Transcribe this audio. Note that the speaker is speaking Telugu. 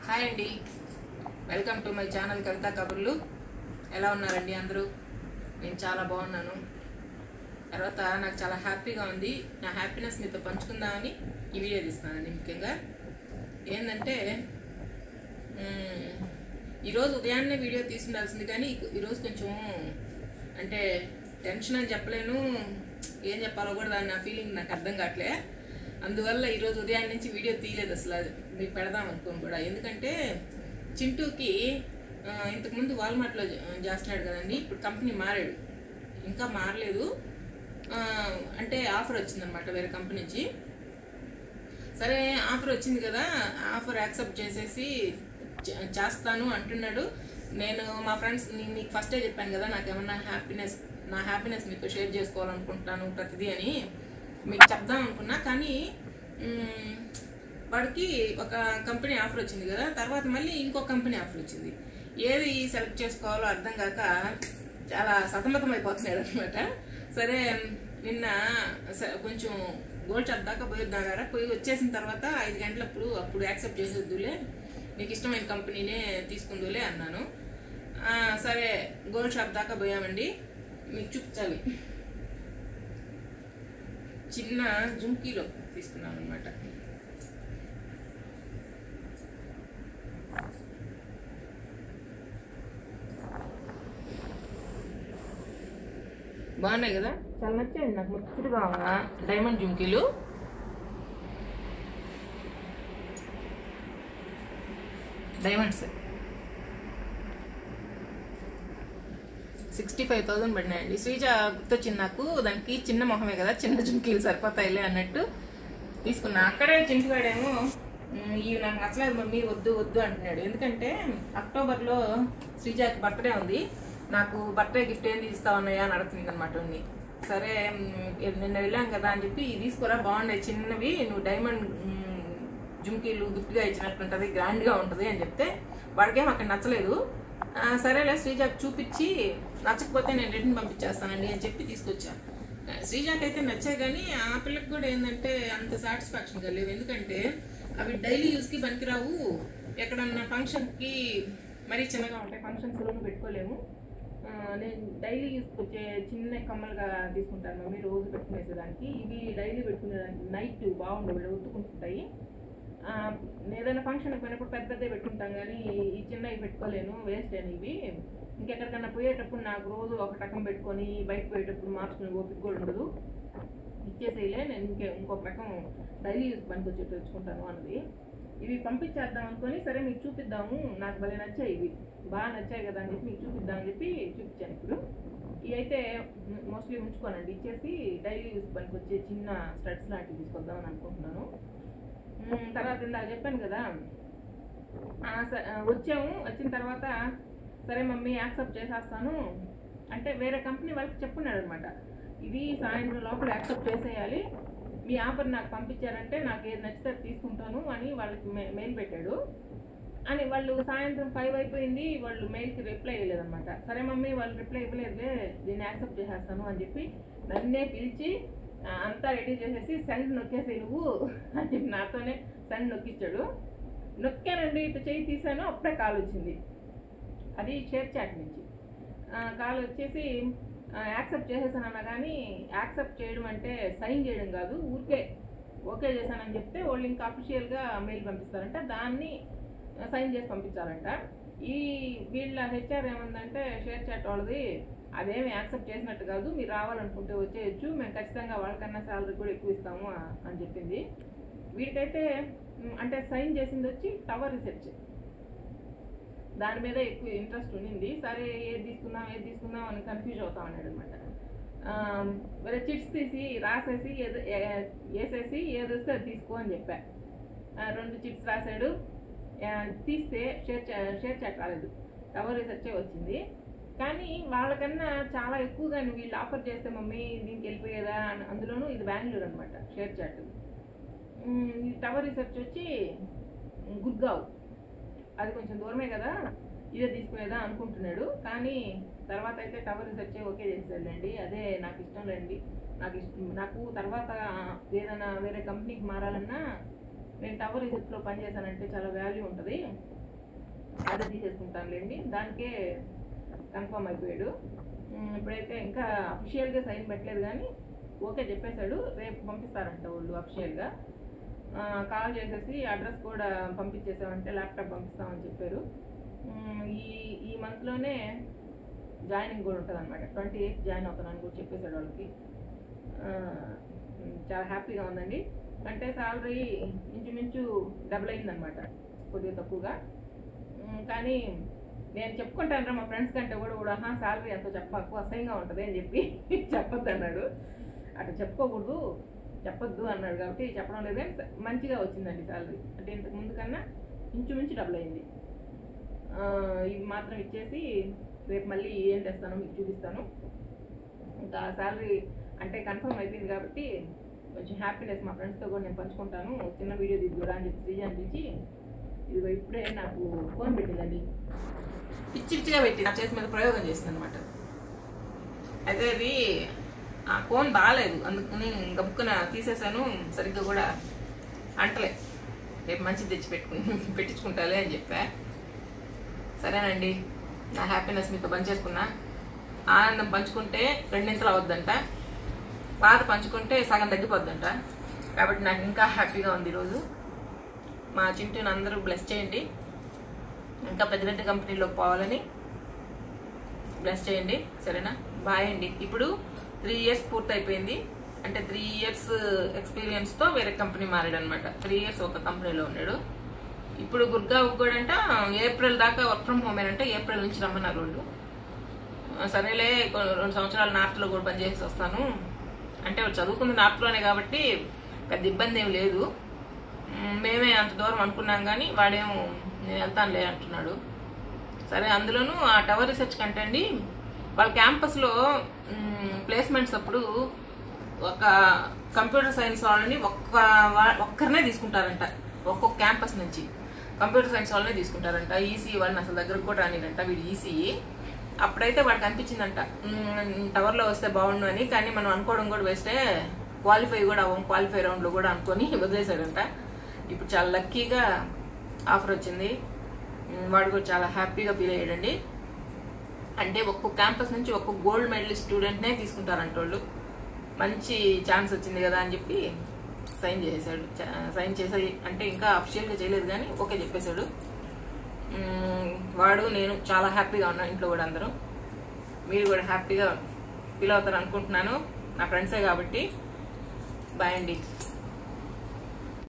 హాయ్ అండి welcome to my channel Kavitha Kaburlu ఎలా ఉన్నారండి అందరూ నేను చాలా బాగున్నాను తర్వాత నాకు చాలా హ్యాపీగా ఉంది నా హ్యాపీనెస్ మీతో పంచుకుందామని ఈ వీడియో తీస్తున్నానండి ముఖ్యంగా ఏంటంటే మ్, ఈరోజు ఉదయాన్నే వీడియో తీసుండాల్సింది కానీ ఈ- ఈరోజు కొంచెం అంటే టెన్షన్ అని చెప్పలేను ఏం చెప్పాలో కూడా దాని నా ఫీలింగ్ నాకు అర్థం కావట్లే అందువల్ల ఈరోజు ఉదయం నుంచి వీడియో తీయలేదు అసలు అది మీకు పెడదాం అనుకోను కూడా ఎందుకంటే చింటూకి ఆ, ఇంతకుముందు వాల్మార్ట్లో జా- చేస్తున్నాడు కదండి ఇప్పుడు కంపెనీ మారాడు ఇంకా మారలేదు ఆ, అంటే ఆఫర్ వచ్చిందనమాట వేరే కంపెనీ నుంచి సరే ఆఫర్ వచ్చింది కదా ఆఫర్ యాక్సెప్ట్ చేసేసి చే- చేస్తాను అంటున్నాడు నేను మా ఫ్రెండ్స్ నేను మీకు ఫస్టే చెప్పాను కదా నాకు ఏమన్నా హ్యాపీనెస్ నా హ్యాపీనెస్ మీతో షేర్ చేసుకోవాలనుకుంటాను ప్రతిదీ అని మీకు చెప్దాం అనుకున్నా కానీ మ్, వాడికి ఒక కంపెనీ ఆఫర్ వచ్చింది కదా తర్వాత మళ్ళీ ఇంకో కంపెనీ ఆఫర్ వచ్చింది ఏది సెలెక్ట్ చేసుకోవాలో అర్థం కాక చాలా సతమతం అయిపోతున్నాడు అనమాట సరే నిన్న స- కొంచెం గోల్డ్ షాప్ దాకా పోయిద్దాగారా పోయి వచ్చేసిన తర్వాత ఐదు గంటలప్పుడు అప్పుడు యాక్సెప్ట్ చేసేద్దులే నీకు ఇష్టమైన కంపెనీనే తీసుకుందులే అన్నాను ఆ, సరే గోల్డ్ షాప్ దాకా పోయామండి మీకు చూపించాలి చిన్న జుంకీలో తీసుకున్నాను అనమాట బాగున్నాయి కదా చాలా నచ్చాయండి నాకు ముచ్చటగా ఉన్న డైమండ్ జుంకీలు డైమండ్స్ సిక్స్టీ ఫైవ్ థౌసండ్ పడినాయండి శ్రీజ గుర్తొచ్చింది నాకు దానికి చిన్న మొహమే కదా చిన్న జుంకీలు సరిపోతాయిలే అన్నట్టు తీసుకున్నా అక్కడే చింటివాడేమో "ఉమ్, ఇవి నాకు నచ్చలేదు మమ్మీ వద్దు వద్దు అంటున్నాడు ఎందుకంటే అక్టోబర్లో శ్రీజాకి బర్త్డే ఉంది నాకు బర్త్డే గిఫ్ట్ ఏం తీస్తా ఉన్నాయా అని అడుగుతుంది అనమాట ఉన్ని సరే ఉమ్, నిన్న వెళ్ళాం కదా అని చెప్పి ఇవి తీసుకురా బాగున్నాయి చిన్నవి నువ్వు డైమండ్ ఉమ్, జుంకీలు గిఫ్ట్గా ఇచ్చినట్టుంటుంది గ్రాండ్గా ఉంటుంది అని చెప్తే వాడికేం అక్కడ నచ్చలేదు ఆ, సరేలే శ్రీజాకి చూపించి నచ్చకపోతే నేను రిటర్న్ పంపించేస్తానండి అని చెప్పి తీసుకొచ్చాను ఆ, శ్రీజాకి అయితే నచ్చాయి కానీ ఆ పిల్లకి కూడా ఏంటంటే అంత సాటిస్ఫాక్షన్గా లేవు ఎందుకంటే అవి డైలీ యూస్కి పనికిరావు ఎక్కడన్నా ఫంక్షన్కి మరీ చిన్నగా ఉంటాయి ఫంక్షన్స్లోనూ పెట్టుకోలేము ఆ, నేను డైలీ యూస్ వచ్చే చిన్న కమ్మలుగా తీసుకుంటాను మమ్మీ రోజు పెట్టుకునేసేదానికి ఇవి డైలీ పెట్టుకునేదానికి నైట్ బాగుండవు ఒత్తుకుంటుంటాయి ఆ, ఏదైనా ఫంక్షన్కి పోయినప్పుడు పెద్ద పెద్దవి పెట్టుకుంటాం కానీ ఈ చిన్నవి పెట్టుకోలేను వేస్ట్ అని ఇవి ఇంకెక్కడికన్నా పోయేటప్పుడు నాకు రోజు ఒక రకం పెట్టుకొని బయట పోయేటప్పుడు మార్చుకునే ఓపిక కూడా ఉండదు ఇచ్చేసేయలే నేను ఇంకే ఇంకొక రకం డైలీ యూస్ పనికి వచ్చేట్టు తెచ్చుకుంటాను అన్నది ఇవి పంపించేద్దాం అనుకొని సరే మీకు చూపిద్దాము నాకు భలే నచ్చాయి ఇవి బాగా నచ్చాయి కదా అని చెప్పి మీకు చూపిద్దాం అని చెప్పి చూపించాను ఇప్పుడు ఇవి అయితే మోస్ట్లీ ఉంచుకోనండి ఇచ్చేసి డైలీ యూస్ పనికి వచ్చే చిన్న స్టడ్స్ లాంటివి తీసుకొద్దామని అనుకుంటున్నాను మ్మ్, తర్వాత ఇందాక చెప్పాను కదా ఆ, స- ఆ, వచ్చాము వచ్చిన తర్వాత సరే మమ్మీ యాక్సెప్ట్ చేసేస్తాను అంటే వేరే కంపెనీ వాళ్ళకి చెప్పున్నాడు అనమాట ఇది సాయంత్రం లోపల యాక్సెప్ట్ చేసేయాలి మీ ఆఫర్ నాకు పంపించారంటే నాకు ఏది నచ్చితే అది తీసుకుంటాను అని వాళ్ళకి మె- మెయిల్ పెట్టాడు అని వాళ్ళు సాయంత్రం ఫైవ్ అయిపోయింది వాళ్ళు మెయిల్కి రిప్లై ఇవ్వలేదన్నమాట సరే మమ్మీ వాళ్ళు రిప్లై ఇవ్వలేదులే దీన్ని యాక్సెప్ట్ చేసేస్తాను అని చెప్పి నన్నే పిలిచి ఆ, అంతా రెడీ చేసేసి సెండ్ నొక్కేసి నువ్వు అని చెప్పి నాతోనే సెండ్ నొక్కిచ్చాడు నొక్కానండి ఇటు చేయి తీసాను అప్పుడే కాల్ వచ్చింది అది షేర్ చాట్ నుంచి ఆ, కాల్ వచ్చేసి యాక్సెప్ట్ చేసేసానన్నా కానీ యాక్సెప్ట్ చేయడం అంటే సైన్ చేయడం కాదు ఊరికే ఓకే చేశానని చెప్తే వాళ్ళు ఇంకా అఫీషియల్గా మెయిల్ పంపిస్తారంట దాన్ని సైన్ చేసి పంపించాలంట ఈ వీళ్ళ హెచ్ఆర్ ఏముందంటే షేర్ చాట్ వాళ్ళది అదేమి యాక్సెప్ట్ చేసినట్టు కాదు మీరు రావాలనుకుంటే వచ్చేయచ్చు మేము ఖచ్చితంగా వాళ్ళకన్నా శాలరీ కూడా ఎక్కువ ఇస్తాము ఆ- అని చెప్పింది వీడికైతే మ్, అంటే సైన్ చేసింది వచ్చి టవర్ రీసెర్చ్ దాని మీద ఎక్కువ ఇంట్రెస్ట్ ఉండింది సరే ఏది తీసుకుందాం ఏది తీసుకుందాం అని కన్ఫ్యూజ్ అవుతా ఉన్నాడు అనమాట వేరే చిట్స్ తీసి రాసేసి ఏదో ఏ- వేసేసి ఏది వస్తే అది తీసుకో అని చెప్పా ఆ, రెండు చిట్స్ రాశాడు ఆ, తీస్తే షేర్ చా- షేర్ చాట్ రాలేదు టవర్ రీసెర్చే వచ్చింది కానీ వాళ్ళకన్నా చాలా ఎక్కువగా వీళ్ళు ఆఫర్ చేస్తే మమ్మీ దీనికి వెళ్ళిపోయేదా అని అందులోనూ ఇది బెంగళూరు అనమాట షేర్ చాట్ మ్, ఈ టవర్ రీసెర్చ్ వచ్చి గుర్గావ్ అది కొంచెం దూరమే కదా ఇదే తీసుకునేదా అనుకుంటున్నాడు కానీ తర్వాత అయితే టవర్ రీసెర్చ్ ఓకే చేసేదండి అదే నాకు ఇష్టం లేండి నాకు ఇష్టం నాకు తర్వాత ఏదైనా వేరే కంపెనీకి మారాలన్నా నేను టవర్ రిసెప్ట్లో పనిచేశానంటే చాలా వాల్యూ ఉంటుంది అది తీసేసుకుంటానులేండి దానికే కన్ఫర్మ్ అయిపోయాడు ఉమ్, ఇప్పుడైతే ఇంకా అఫిషియల్గా సైన్ పెట్టలేదు కానీ ఓకే చెప్పేశాడు రేపు పంపిస్తారంట వాళ్ళు అఫిషియల్గా కాల్ చేసేసి అడ్రస్ కూడా పంపించేసామంటే ల్యాప్టాప్ పంపిస్తామని చెప్పారు ఉమ్, ఈ ఈ మంత్లోనే జాయినింగ్ కూడా ఉంటుంది అనమాట ట్వంటీ ఎయిత్ జాయిన్ అవుతానని కూడా చెప్పేశాడు వాళ్ళకి ఆ, ఉమ్, చాలా హ్యాపీగా ఉందండి అంటే శాలరీ ఇంచుమించు డబుల్ అయిందనమాట కొద్దిగా తక్కువగా ఉమ్, కానీ నేను చెప్పుకుంటాను మా ఫ్రెండ్స్ కంటే కూడా కూడా శాలరీ ఎంతో చెప్పకు అసహ్యంగా ఉంటుంది అని చెప్పి చెప్పొద్దు అన్నాడు అట్లా చెప్పుకోకూడదు చెప్పొద్దు అన్నాడు కాబట్టి చెప్పడం లేదు కానీ మంచిగా వచ్చిందండి శాలరీ అంటే ఇంతకు ముందు కన్నా ఇంచుమించు డబుల్ అయింది ఆ, ఇవి మాత్రం ఇచ్చేసి రేపు మళ్ళీ ఏం తెస్తానో మీకు చూపిస్తాను ఇంకా శాలరీ అంటే కన్ఫర్మ్ అయిపోయింది కాబట్టి కొంచెం హ్యాపీనెస్ మా ఫ్రెండ్స్తో కూడా నేను పంచుకుంటాను చిన్న వీడియో దిగురా అని చెప్పి శ్రీజ అనిపించి ఇదిగో ఇప్పుడే నాకు ఫోన్ పెట్టిందండి పిచ్చి పిచ్చిగా పెట్టి నా చేతి మీద ప్రయోగం చేసింది అనమాట అయితే అది ఆ ఫోన్ బాగాలేదు అందుకని గబుక్కున తీసేసాను సరిగ్గా కూడా అంటలే రేపు మంచిది తెచ్చి పెట్టుకుని పెట్టించుకుంటాలే అని చెప్పా సరేనండి నా హ్యాపీనెస్ మీతో పంచేసుకున్నా ఆనందం పంచుకుంటే రెండింతలు అవద్దంట బాధ పంచుకుంటే సగం తగ్గిపోద్దంట కాబట్టి నాకు ఇంకా హ్యాపీగా ఉంది ఈరోజు మా చింటూని అందరూ బ్లెస్ చేయండి ఇంకా పెద్ద పెద్ద కంపెనీలోకి పోవాలని బ్లెస్ చేయండి సరేనా బాయ్ అండి ఇప్పుడు త్రీ ఇయర్స్ పూర్తి అయిపోయింది అంటే త్రీ ఇయర్స్ ఎక్స్పీరియన్స్తో వేరే కంపెనీ మారాడు అనమాట త్రీ ఇయర్స్ ఒక కంపెనీలో ఉన్నాడు ఇప్పుడు గుర్గావ్ కూడా అంట ఏప్రిల్ దాకా వర్క్ ఫ్రమ్ హోమ్ అంటే ఏప్రిల్ నుంచి రమ్మన్నారు వాళ్ళు ఆ, సరేలే కొ- రెండు సంవత్సరాలు నార్త్లో కూడా పనిచేసి వస్తాను అంటే వాడు చదువుకుంది నార్త్లోనే కాబట్టి పెద్ద ఇబ్బంది ఏం లేదు మ్, మేమే అంత దూరం అనుకున్నాం కానీ వాడేమో నేను వెళ్తానులే అంటున్నాడు సరే అందులోనూ ఆ టవర్ రీసెర్చ్ కంటే అండి వాళ్ళ క్యాంపస్లో ప్లేస్మెంట్స్ అప్పుడు ఒక కంప్యూటర్ సైన్స్ వాళ్ళని ఒక్క వా- ఒక్కరినే తీసుకుంటారంట ఒక్కొక్క క్యాంపస్ నుంచి కంప్యూటర్ సైన్స్ వాళ్ళనే తీసుకుంటారంట ఈసీ వాళ్ళని అసలు దగ్గరకు కూడా రానిరంట వీడు ఈసీ అప్పుడైతే వాడికి అనిపించిందంట "మ్మ్, టవర్లో వస్తే బాగుండు అని కానీ మనం అనుకోవడం కూడా వేస్తే క్వాలిఫై కూడా అవ్వం క్వాలిఫై రౌండ్లో కూడా అనుకొని వదిలేశాడంట ఇప్పుడు చాలా లక్కీగా ఆఫర్ వచ్చింది మ్మ్, వాడు కూడా చాలా హ్యాపీగా ఫీల్ అయ్యాడండి అంటే ఒక్కొక్క క్యాంపస్ నుంచి ఒక్కొక్క గోల్డ్ మెడలిస్ట్ స్టూడెంట్నే తీసుకుంటారంట వాళ్ళు మంచి ఛాన్స్ వచ్చింది కదా అని చెప్పి సైన్ చేసేసాడు చ- సైన్ చేసి అంటే ఇంకా అఫిషియల్గా చేయలేదు కానీ ఓకే చెప్పేశాడు మ్మ్, వాడు నేను చాలా హ్యాపీగా ఉన్నాను ఇంట్లో కూడా అందరూ మీరు కూడా హ్యాపీగా ఫీల్ అవుతారు అనుకుంటున్నాను నా ఫ్రెండ్సే కాబట్టి బాయ్ అండి